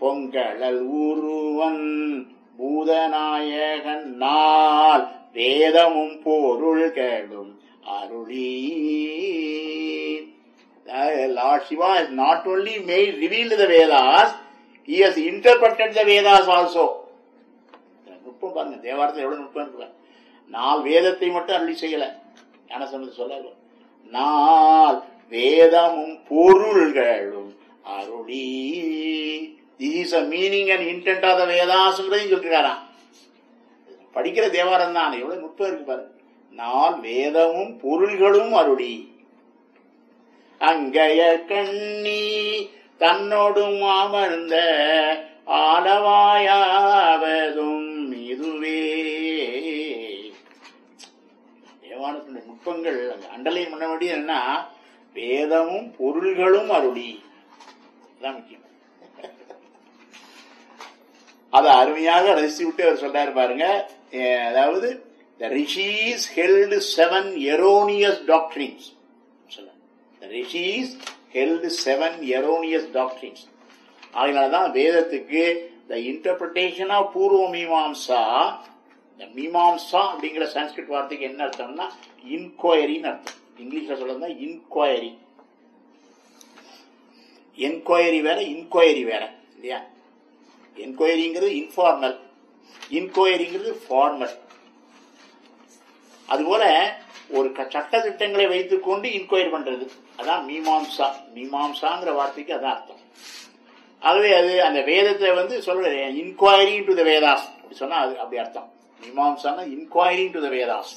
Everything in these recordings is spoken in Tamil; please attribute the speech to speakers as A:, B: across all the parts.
A: பொங்கழல் உருவன் பூதநாயகன் நாள் வேதமும் பொருள்களும் அருளி Uh, Lord Shiva has not only made revealed the Vedas, he has interpreted the Vedas also. நுட்பம் பாருங்க தேவாரத்தில் எவ்வளவு நுட்பம் இருக்கு நாள் வேதத்தை மட்டும் அருளி செய்யல ஞான சம்பந்தம் சொல்ல நாள் வேதமும் பொருள்களும் அருளி this is a meaning and intent of the வேதாசுங்கிறதையும் சொல்லிருக்காராம் படிக்கிற தேவாரம் தான் எவ்வளவு நுட்பம் இருக்கு பாருங்க நாள் வேதமும் பொருள்களும் அருளி அங்கைய கண்ணி தன்னோடும் அமர்ந்த ஆலவாயாவதும் இதுவே தேவானத்தினுடைய நுட்பங்கள் அங்க அண்டலைன் பண்ண வேண்டியது என்ன வேதமும் பொருள்களும் அருளி அதான் முக்கியம் அதை அருமையாக ரசித்து விட்டு அவர் சொல்றாரு பாருங்க அஹ் அதாவது the rishis held seven erroneous doctrines சொல்ல the rishis held seven erroneous doctrines அதனாலதான் வேதத்துக்கு the interpretation of பூர்வ மீமாம்சா the மீமாம்சா அப்படிங்கிற சான்ஸ்கிரிட் வார்த்தைக்கு என்ன அர்த்தம்னா இன்கொயரின்னு அர்த்தம் இங்கிலீஷ்ல சொல்றதா இன்கொயரி என்கொயரி வேற இன்கொயரி வேற இல்லையா என்கொயரிங்கிறது இன்ஃபார்மல் இன்கொயரிங்கிறது ஃபார்மல் அதுபோல ஒரு க- சட்ட திட்டங்களை வைத்துக்கொண்டு இன்கொயரி பண்றது அதான் மீமாம்சா மீமாம்சாங்கிற வார்த்தைக்கு அதான் அர்த்தம் ஆகவே அது அந்த வேதத்தை வந்து சொல்றது இன்கொயரி டு த வேதாஸ் அப்படி சொன்னா அது அப்படி அர்த்தம் மீமாம்சானா இன்கொயரி டு த வேதாஸ்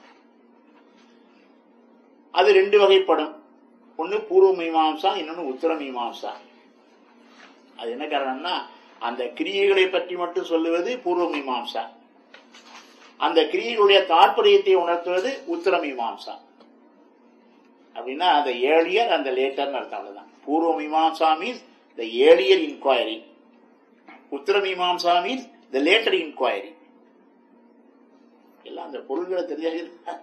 A: அது ரெண்டு வகைப்படும் ஒன்னு பூர்வ மீமாம்சா இன்னொன்னு உத்தர மீமாம்சா அது என்ன காரணம்னா அந்த கிரியைகளை பற்றி மட்டும் சொல்லுவது பூர்வ மீமாம்சா அந்த கிரியைகளுடைய தாற்பயத்தை உணர்த்துவது உத்தர மீமாம்சா அப்படின்னா அந்த ஏழியர் அந்த லேட்டர்னு அர்த்தம் அவ்வளவுதான் Purva Mimamsa means the earlier inquiry Uttara Mimamsa means the later inquiry எல்லாம் அந்த பொருள்களை தெரியாது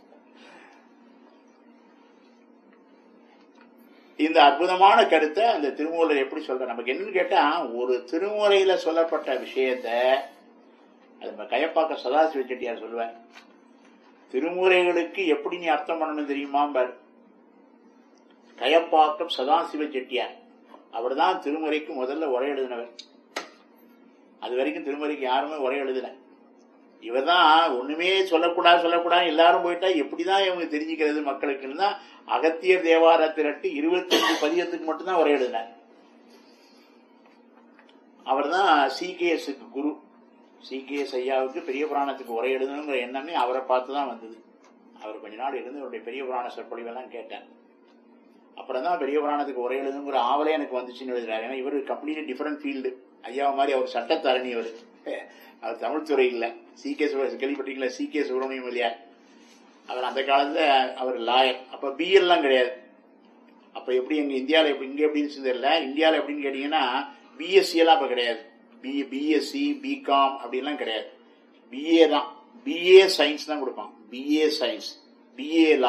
A: இந்த அற்புதமான கருத்தை அந்த திருமூலர் எப்படி சொல்ற நமக்கு என்னன்னு கேட்டா ஒரு திருமுறையில சொல்லப்பட்ட விஷயத்த அது நம்ம கையப்பாக்க சதாசிவ செட்டியார் சொல்லுவேன் திருமுறைகளுக்கு எப்படி நீ அர்த்தம் பண்ணணும் தெரியுமா பார் கயப்பாக்கம் சதாசிவ செட்டியார் அவர்தான் திருமுறைக்கு முதல்ல உரை எழுதினவர் அது வரைக்கும் திருமுறைக்கு யாருமே உரை எழுதல இவர்தான் ஒண்ணுமே சொல்லக்கூடாது சொல்லக்கூடாது எல்லாரும் போயிட்டா எப்படிதான் இவங்க தெரிஞ்சுக்கிறது மக்களுக்குன்னு தான் அகத்தியர் தேவார திரட்டு இருபத்தஞ்சு பதியத்துக்கு மட்டும்தான் உரை எழுதினார் அவர் தான் சிகேஎஸ்க்கு குரு சிகேஎஸ் ஐயாவுக்கு பெரிய புராணத்துக்கு உரை எழுதணுங்கிற எண்ணமே அவரை பார்த்து தான் வந்தது அவர் கொஞ்ச நாள் இருந்து அவருடைய பெரிய புராண சொற்பொழிவெல்லாம் கேட்டேன் அப்புறம் தான் பெரிய புராணத்துக்கு உரை எழுதுங்கிற ஆவலே எனக்கு வந்துச்சுன்னு எழுதுறாரு ஏன்னா இவர் கம்ப்ளீட்லி டிஃபரெண்ட் ஃபீல்டு ஐயா மாதிரி அவர் சட்டத்தரணி அவர் அவர் தமிழ் துறை இல்லை சி கே கேள்விப்பட்டீங்களா சி கே சுப்பிரமணியம் இல்லையா அவர் அந்த காலத்துல அவர் லாயர் அப்ப பிஎல்லாம் கிடையாது அப்ப எப்படி எங்க இந்தியாவில் எப்படி இங்க எப்படின்னு தெரியல இந்தியாவில் எப்படின்னு கேட்டீங்கன்னா பிஎஸ்சி எல்லாம் அப்ப கிடையாது பி பிஎஸ்சி பிகாம் அப்படிலாம் கிடையாது பிஏ தான் பிஏ சயின்ஸ் தான் கொடுப்பான் பிஏ சயின்ஸ் பிஏ